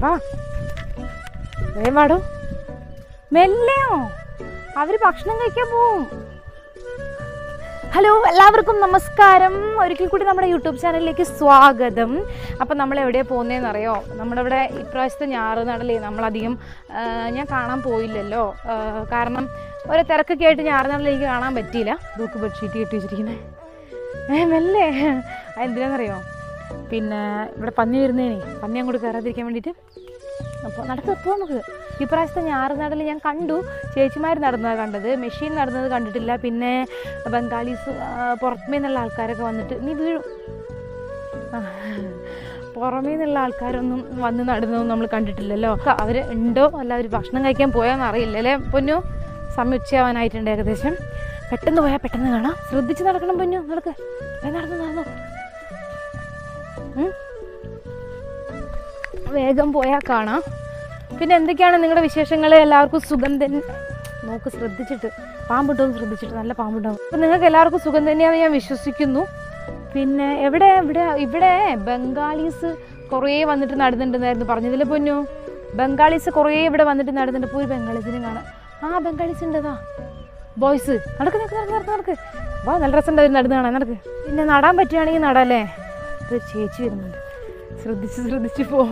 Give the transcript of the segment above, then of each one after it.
വാ വേഗം വാടോ മെല്ലെയോ അവര് ഭക്ഷണം കഴിക്കാൻ പോവും ഹലോ എല്ലാവർക്കും നമസ്കാരം ഒരിക്കൽ കൂടി നമ്മുടെ യൂട്യൂബ് ചാനലിലേക്ക് സ്വാഗതം അപ്പം നമ്മൾ എവിടെയാണ് പോകുന്നതെന്ന് അറിയോ നമ്മുടെ ഇവിടെ ഇപ്രാവശ്യത്തെ ഞാറ് നടലേ നമ്മളധികം ആ, ഞാൻ കാണാൻ പോയില്ലല്ലോ ആ, കാരണം ഒരു തിരക്കൊക്കെ ആയിട്ട് ഞാറ് നടൽ എനിക്ക് കാണാൻ പറ്റിയില്ല ബുക്ക് ബെഡ്ഷീറ്റ് കെട്ടി വെച്ചിരിക്കുന്നത് ഏ മെല്ലെ എന്തിനാണെന്നറിയോ പിന്നെ ഇവിടെ പന്നി വരുന്നേനെ പന്നി അങ്ങോട്ട് കയറാതിരിക്കാൻ വേണ്ടിയിട്ട് അപ്പോൾ നടക്കുക പോ നമുക്ക് ഇപ്രാവശ്യത്തെ ഞാറ് നടൽ ഞാൻ കണ്ടു ചേച്ചിമാർ നടന്നതാണ് കണ്ടത് മെഷീൻ നടന്നത് കണ്ടിട്ടില്ല പിന്നെ ബംഗാളീസ് ആ, പുറമേ നിന്നുള്ള ആൾക്കാരൊക്കെ വന്നിട്ട് നീ വീഴും ആ, പുറമേ നിന്നുള്ള ആൾക്കാരൊന്നും വന്ന് നടുന്നതൊന്നും നമ്മൾ കണ്ടിട്ടില്ലല്ലോ അവർ ഉണ്ടോ അല്ല അവർ ഭക്ഷണം കഴിക്കാൻ പോയോന്ന് അറിയില്ല അല്ലേ പൊന്നു സമയം ഉച്ചയാവാനായിട്ടുണ്ട് ഏകദേശം പെട്ടെന്ന് പോയാൽ പെട്ടെന്ന് കാണാം ശ്രദ്ധിച്ച് നടക്കണം പൊന്നു നടക്ക് വേഗം നടന്നു നടന്നു ഉം. വേഗം പോയാൽ കാണാം പിന്നെ എന്തൊക്കെയാണ് നിങ്ങളുടെ വിശേഷങ്ങൾ എല്ലാവർക്കും സുഖം തന്നെ നോക്ക് ശ്രദ്ധിച്ചിട്ട് പാമ്പിട്ടോന്ന് ശ്രദ്ധിച്ചിട്ട് നല്ല പാമ്പുണ്ടാവും അപ്പം നിങ്ങൾക്ക് എല്ലാവർക്കും സുഖം തന്നെയാണെന്ന് ഞാൻ വിശ്വസിക്കുന്നു പിന്നെ എവിടെ ഇവിടെ ഇവിടെ ബംഗാളീസ് കുറേ വന്നിട്ട് നടന്നിട്ടുണ്ടായിരുന്നു പറഞ്ഞതിൽ പൊന്നു ബംഗാളീസ് കുറേ ഇവിടെ വന്നിട്ട് നടന്നിട്ട് പോയി ബംഗാളീസിനെ കാണാം ആ ബംഗാളീസ് ഉണ്ടതാ ബോയ്സ് നടക്ക് നടക്ക് നടക്ക് നടക്ക് നടക്ക് വാ നല്ല രസം ഉണ്ടാവും നടന്ന് കാണാൻ നടക്ക് പിന്നെ നടാൻ പറ്റുകയാണെങ്കിൽ നടാല്ലേ ഒരു ചേച്ചി വരുന്നുണ്ട് ശ്രദ്ധിച്ച് ശ്രദ്ധിച്ച് പോ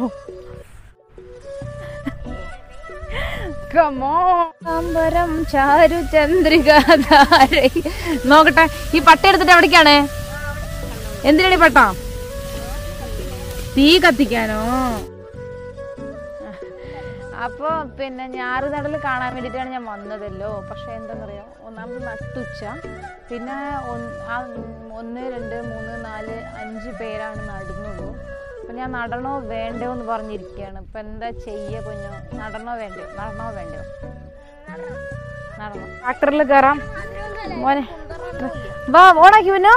കമോമ്പരം ചാരു ചന്ദ്രിക ധാരൈ. നോക്കട്ടെ ഈ പട്ട എടുത്തിട്ട് എവിടേക്കാണ് എന്തിനാണ് ഈ പട്ട തീ കത്തിക്കാനോ അപ്പോൾ പിന്നെ ഞാറ് നടൽ കാണാൻ വേണ്ടിയിട്ടാണ് ഞാൻ വന്നതല്ലോ പക്ഷേ എന്താണെന്നറിയോ ഒന്നാമത് നട്ടുച്ച പിന്നെ ഒന്ന് ആ ഒന്ന് രണ്ട് മൂന്ന് നാല് അഞ്ച് പേരാണ് നടുന്നുള്ളൂ അപ്പം ഞാൻ നടണോ വേണ്ടോ എന്ന് പറഞ്ഞിരിക്കുകയാണ് ഇപ്പം എന്താ ചെയ്യുക കുഞ്ഞു നടണോ വേണ്ടയോ നടണോ വേണ്ടയോ നടണം ട്രാക്ടറിൽ കയറാം മോനെ വാ ഓണാക്കി പിന്നോ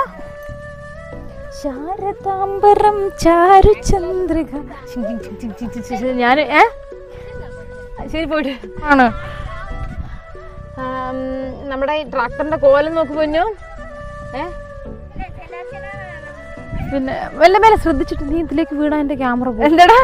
ശാരതാംബരം ചാരു ചന്ദ്രിക ഞാൻ ഏ ശരി പോയിട്ട് ആണ് ആം, നമ്മുടെ ഈ ട്രാക്ടറിന്റെ കോലം നോക്ക് പൊന്നു ഏ പിന്നെ വല്ല മേലെ ശ്രദ്ധിച്ചിട്ട് നീ ഇതിലേക്ക് വീണാ എന്റെ ക്യാമറ എന്താടാ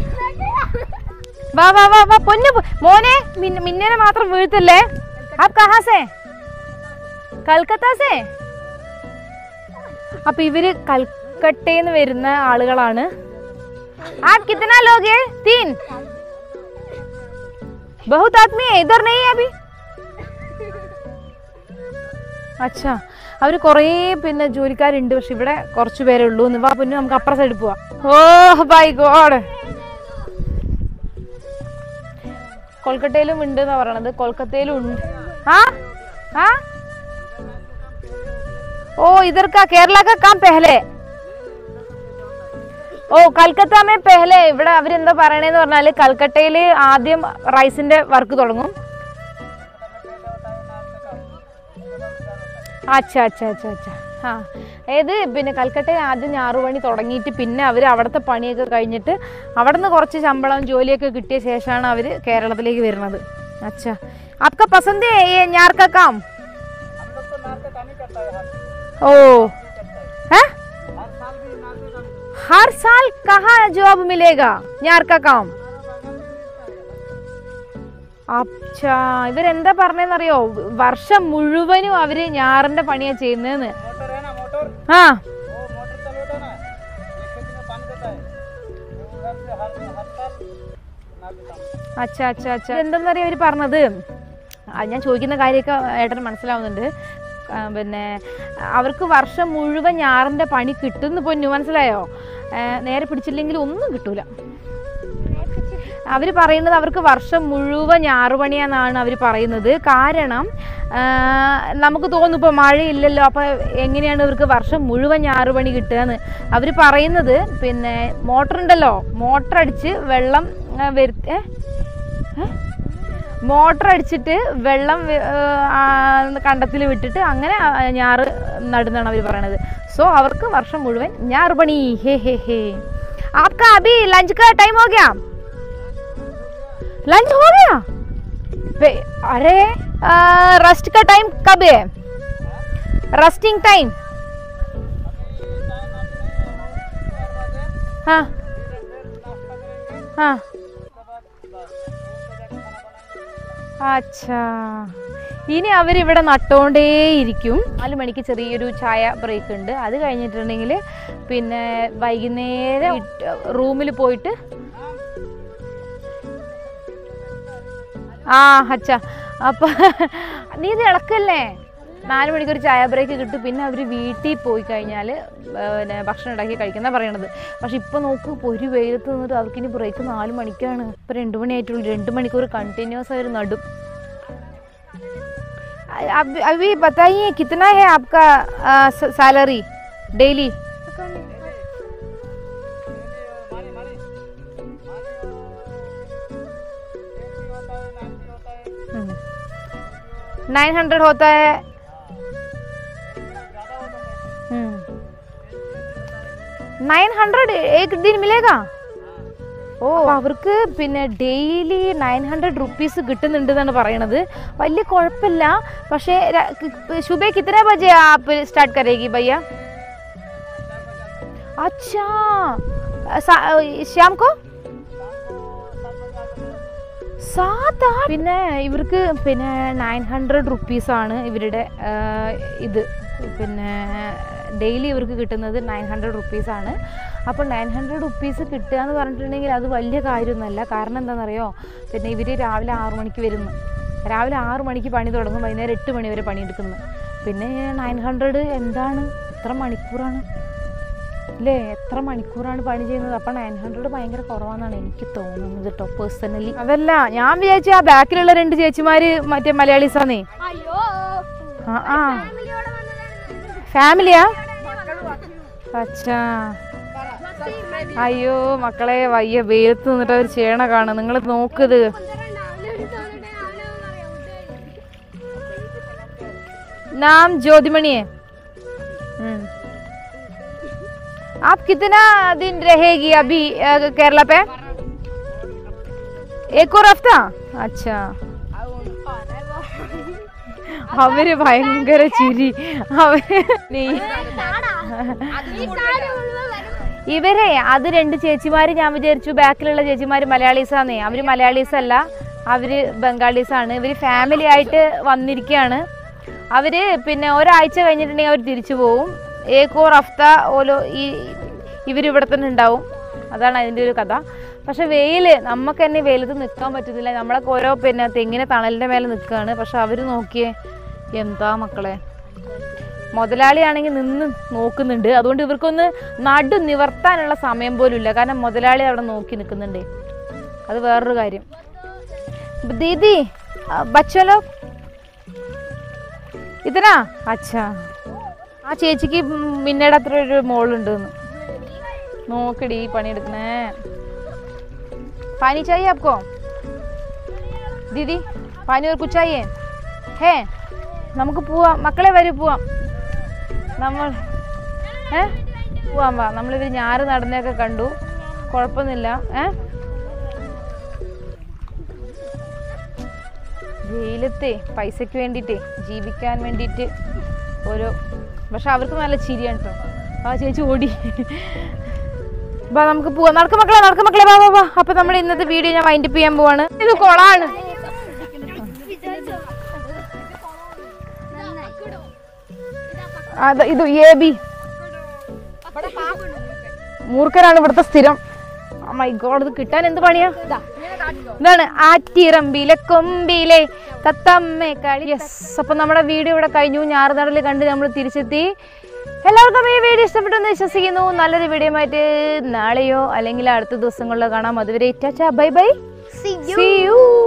വാ വാ വാ വാ പൊന്നു പോ- മോനെ മിന്ന- മിന്നനെ മാത്രം വീഴ്ത്തല്ലേ ആപ് കഹാസേ കൽക്കത്താസേ അപ്പൊ ഇവര് കൽക്കട്ടയിൽ വരുന്ന ആളുകളാണ് आप कितना लोग हैं तीन बहुत आदमी है इधर नहीं है अभी അച്ഛാ അവർ കുറേ പിന്നെ ജോലിക്കാരുണ്ട് പക്ഷെ ഇവിടെ കുറച്ച് പേരേ ഉള്ളൂ എന്ന് വാ പിന്നെ നമുക്ക് അപ്പുറ സൈഡിൽ പോവാം ഓ ബൈ ഗോഡ് കൊൽക്കത്തയിലും ഉണ്ട് എന്നാ പറയണത് കൊൽക്കത്തയിലും ഉണ്ട് ആ ആ ഓ ഇധർ കാ കേരള കാ കാം പെഹലെ ഓ കൽക്കത്ത മേ പെഹലെ ഇവിടെ അവരെന്താ പറയണേന്ന് പറഞ്ഞാല് കൽക്കട്ടയില് ആദ്യം റൈസിന്റെ വർക്ക് തുടങ്ങും അച്ഛ അച്ഛ അച്ഛ അച്ഛ ആ ഏത് പിന്നെ കൽക്കട്ടയിൽ ആദ്യം ഞാറുപണി തുടങ്ങിയിട്ട് പിന്നെ അവർ അവിടുത്തെ പണിയൊക്കെ കഴിഞ്ഞിട്ട് അവിടെ നിന്ന് കുറച്ച് ശമ്പളം ജോലിയൊക്കെ കിട്ടിയ ശേഷമാണ് അവർ കേരളത്തിലേക്ക് വരുന്നത് അച്ഛ आपका पसंद है ये ഞാർ का काम ओ है हर साल कहाँ जॉब मिलेगा ഞാർ का काम അച്ഛാ ഇവരെന്താ പറഞ്ഞെന്നറിയോ വർഷം മുഴുവനും അവര് ഞാറിന്റെ പണിയാ ചെയ്യുന്നതെന്ന് मोटर है ना मोटर ആ वो मोटर चलोटा ना एक खेती में पानी देता है वो उधर से हर हर साल ना देता हूँ അച്ഛാ അച്ഛാ അച്ഛാ എന്തെന്നറിയാ അവര് പറഞ്ഞത് ആ, ഞാൻ ചോദിക്കുന്ന കാര്യമൊക്കെ ഏട്ടന് മനസ്സിലാവുന്നുണ്ട് ആ, പിന്നെ അവർക്ക് വർഷം മുഴുവൻ ഞാറിന്റെ പണി കിട്ടുന്നു പൊന്നു മനസ്സിലായോ ഏ, നേരെ പിടിച്ചില്ലെങ്കിൽ ഒന്നും കിട്ടൂല അവർ പറയുന്നത് അവർക്ക് വർഷം മുഴുവൻ ഞാറുപണിയാന്നാണ് അവർ പറയുന്നത് കാരണം ആ, നമുക്ക് തോന്നും ഇപ്പോൾ മഴയില്ലല്ലോ അപ്പോൾ എങ്ങനെയാണ് ഇവർക്ക് വർഷം മുഴുവൻ ഞാറുപണി കിട്ടുകയെന്ന് അവർ പറയുന്നത് പിന്നെ മോട്ടർ ഉണ്ടല്ലോ മോട്ടർ അടിച്ച് വെള്ളം ആ, വരുത്തി ഏ? ഏ? മോട്ടർ അടിച്ചിട്ട് വെള്ളം കണ്ടത്തിൽ വിട്ടിട്ട് അങ്ങനെ ആ, ഞാറ് നടുന്നാണ് അവർ പറയണത് സോ അവർക്ക് വർഷം മുഴുവൻ ഞാറ് പണി ഹേ ഹേ ഹേ आपका अभी लंच का टाइम हो गया लंच हो गया बे- अरे रस्ट का टाइम कब है रस्टिंग टाइम हाँ हाँ അച്ഛാ ഇനി അവരിവിടെ നട്ടോണ്ടേയിരിക്കും നാല് മണിക്ക് ചെറിയൊരു ചായ ബ്രേക്ക് ഉണ്ട് അത് കഴിഞ്ഞിട്ടുണ്ടെങ്കിൽ പിന്നെ വൈകുന്നേരം റൂമിൽ പോയിട്ട് ആ അച്ഛാ അപ്പൊ നീ ഇത് ഇളക്കല്ലേ നാല് മണിക്ക് ഒരു ചായ ബ്രേക്ക് കിട്ടും പിന്നെ അവർ വീട്ടിൽ പോയി കഴിഞ്ഞാൽ പിന്നെ ഭക്ഷണം ഉണ്ടാക്കി കഴിക്കുന്ന പറയണത് പക്ഷെ ഇപ്പൊ നോക്ക് ഒരു വെയിലത്ത് നിന്നിട്ട് അവർക്കിനി ബ്രേക്ക് നാല് മണിക്കാണ് ഇപ്പൊ രണ്ട് മണിയായിട്ടുള്ളൂ രണ്ട് മണിക്കൂർ കണ്ടിന്യൂസ് അവർ നടും अभी अभी बताइए कितना है आपका सैलरी डेली मानी मानी होता है नाइन्टी होता है नाइन हंड्रेड होता है ज़्यादा होता है नाइन हंड्रेड एक दिन मिलेगा ഓ അവർക്ക് പിന്നെ ഡെയിലി നയൻ ഹൺഡ്രഡ് റുപ്പീസ് കിട്ടുന്നുണ്ട് എന്നാണ് പറയണത് വലിയ കുഴപ്പമില്ല പക്ഷേ സുബേ കിത്തന ബജെ ആപ്പ് സ്റ്റാർട്ട് കരേഗി ഭയ്യ അച്ഛാ സ- ശ്യാം കോ സാധാ പിന്നെ ഇവർക്ക് പിന്നെ നയൻ ഹൺഡ്രഡ് റുപ്പീസാണ് ഇവരുടെ ആ, ഇത് പിന്നെ ഡെയിലി ഇവർക്ക് കിട്ടുന്നത് നയൻ ഹൺഡ്രഡ് റുപ്പീസാണ് അപ്പോൾ നയൻ ഹൺഡ്രഡ് റുപ്പീസ് കിട്ടുക എന്ന് പറഞ്ഞിട്ടുണ്ടെങ്കിൽ അത് വലിയ കാര്യമൊന്നുമല്ല കാരണം എന്താണെന്നറിയോ പിന്നെ ഇവർ രാവിലെ ആറു മണിക്ക് വരുന്നു രാവിലെ ആറു മണിക്ക് പണി തുടങ്ങും വൈകുന്നേരം എട്ട് മണി വരെ പണിയെടുക്കുന്നു പിന്നെ നയൻ ഹൺഡ്രഡ് എന്താണ് എത്ര മണിക്കൂറാണ് അല്ലേ എത്ര മണിക്കൂറാണ് പണി ചെയ്യുന്നത് അപ്പം നയൻ ഹൺഡ്രഡ് ഭയങ്കര കുറവാണെന്നാണ് എനിക്ക് തോന്നുന്നത് കേട്ടോ പേഴ്സണലി അതല്ല ഞാൻ വിചാരിച്ചു ആ ബാക്കിലുള്ള രണ്ട് ചേച്ചിമാര് മറ്റേ മലയാളീസാന്നേ അയ്യോ ആ ആ ഫാമിലിയോടെ വന്നതാണ് ഫാമിലിയാ അച്ഛാ അയ്യോ മക്കളെ വയ്യ വെയിലത്ത് നിന്നിട്ട് അവർ ചെയ്യണ കാണും നിങ്ങൾ നോക്കത് नाम ज्योतिमणि है हम्म। आप कितना दिन रहेगी अभी अ, केरला पे एक और हफ्ता अच्छा അവര് ഭയങ്കര ചിരി അവര് നീ- ഇവരെ അത് രണ്ട് ചേച്ചിമാര് ഞാൻ വിചാരിച്ചു ബാക്കിലുള്ള ചേച്ചിമാര് മലയാളീസാന്നേ അവര് മലയാളീസ് അല്ല അവര് ബംഗാളീസാണ് ഇവര് ഫാമിലി ആയിട്ട് വന്നിരിക്കുകയാണ് അവര് പിന്നെ ഒരാഴ്ച കഴിഞ്ഞിട്ടുണ്ടെങ്കിൽ അവർ തിരിച്ചു പോവും ഏക്കോർ ഹഫ്ത ഓലോ ഈ ഇവരിവിടെ തന്നെ ഉണ്ടാവും അതാണ് അതിൻ്റെ ഒരു കഥ പക്ഷെ വെയിൽ നമുക്ക് തന്നെ വെയിലത്ത് നിൽക്കാൻ പറ്റുന്നില്ല നമ്മളൊക്കെ ഓരോ പിന്നെ തെങ്ങിനെ തണലിൻ്റെ മേലെ നിൽക്കുകയാണ് പക്ഷെ അവർ നോക്കിയേ എന്താ മക്കളെ മുതലാളിയാണെങ്കിൽ നിന്ന് നോക്കുന്നുണ്ട് അതുകൊണ്ട് ഇവർക്കൊന്ന് നടു നിവർത്താനുള്ള സമയം പോലും ഇല്ല കാരണം മുതലാളി അവിടെ നോക്കി നിൽക്കുന്നുണ്ട് അത് വേറൊരു കാര്യം ദീദി ബച്ചലോ ഇതിനാ അച്ഛാ ആ ചേച്ചിക്ക് മിന്നയുടെ അത്ര ഒരു മോളുണ്ട് നോക്കടി പണിയെടുക്കണേ पानी चाहिए आपको दीदी पानी और कुछ चाहिए है നമുക്ക് പോവാം മക്കളെ വരും പോവാം നമ്മൾ ഏ പോവാം വാ നമ്മളിവർ ഞാറ് നടന്നൊക്കെ കണ്ടു കുഴപ്പമൊന്നുമില്ല ഏ വെയിലത്തെ പൈസയ്ക്ക് വേണ്ടിയിട്ടേ ജീവിക്കാൻ വേണ്ടിയിട്ട് ഓരോ പക്ഷെ അവർക്ക് നല്ല ചിരിയാണ് കേട്ടോ ആ ചേച്ചി ഓടി ബാ നമുക്ക് പോവാം നടക്ക് മക്കളെ നടക്ക് മക്കളെ ബാ ബാ ബാ അപ്പൊ നമ്മുടെ ഇന്നത്തെ വീഡിയോ ഞാൻ വൈൻഡപ്പ് ചെയ്യാൻ പോവാണ് ഇത് കൊളാണ് അത് ഇത് എ ബി മൂർഖനാണ് ഇവിടുത്തെ സ്ഥിരം മൈ ഗോഡ് ഇത് കിട്ടാൻ എന്ത് പണിയാ ഇതാണ് ആറ്റിറമ്പിലെ കൊമ്പിലെ തത്തമ്മേ കളി യെസ് അപ്പൊ നമ്മുടെ വീഡിയോ ഇവിടെ കഴിഞ്ഞു ഞാറുനടൽ കണ്ട് നമ്മൾ തിരിച്ചെത്തി എല്ലാവർക്കും ഈ വീഡിയോ ഇഷ്ടപ്പെട്ടെന്ന് വിശ്വസിക്കുന്നു നല്ലൊരു വീഡിയോ ആയിട്ട് നാളെയോ അല്ലെങ്കിൽ അടുത്ത ദിവസങ്ങളിലോ കാണാം അതുവരെ bye bye See See you.